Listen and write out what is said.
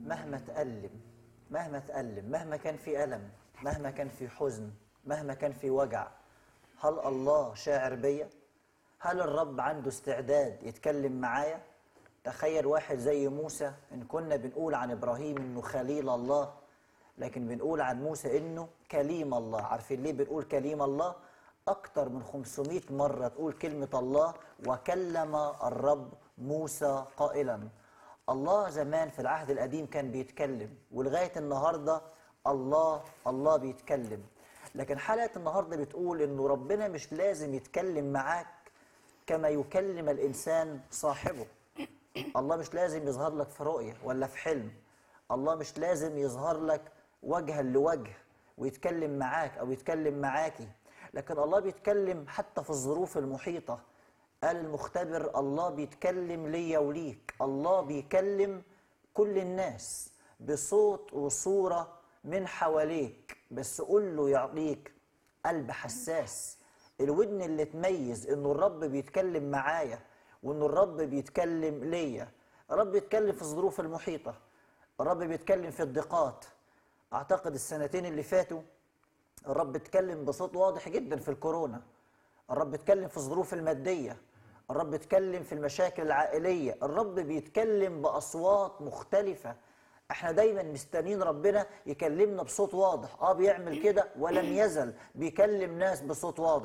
مهما تألم مهما تألم مهما كان في ألم مهما كان في حزن مهما كان في وجع هل الله شاعر بيا؟ هل الرب عنده استعداد يتكلم معايا؟ تخيل واحد زي موسى إن كنا بنقول عن إبراهيم إنه خليل الله لكن بنقول عن موسى إنه كليم الله عارفين ليه بنقول كليم الله؟ أكتر من 500 مرة تقول كلمة الله وكلم الرب موسى قائلا الله زمان في العهد القديم كان بيتكلم ولغاية النهاردة الله الله بيتكلم لكن حلقة النهاردة بتقول إنه ربنا مش لازم يتكلم معاك كما يكلم الإنسان صاحبه الله مش لازم يظهر لك في رؤية ولا في حلم الله مش لازم يظهر لك وجها لوجه ويتكلم معاك أو يتكلم معاكي لكن الله بيتكلم حتى في الظروف المحيطة قال المختبر الله بيتكلم ليا وليك الله بيكلم كل الناس بصوت وصورة من حواليك بس قول له يعطيك قلب حساس الودن اللي تميز انه الرب بيتكلم معايا وانه الرب بيتكلم ليا الرب بيتكلم في الظروف المحيطة الرب بيتكلم في الضيقات اعتقد السنتين اللي فاتوا الرب اتكلم بصوت واضح جدا في الكورونا الرب اتكلم في الظروف المادية الرب اتكلم في المشاكل العائلية الرب بيتكلم بأصوات مختلفة احنا دايما مستنيين ربنا يكلمنا بصوت واضح اه بيعمل كده ولم يزل بيكلم ناس بصوت واضح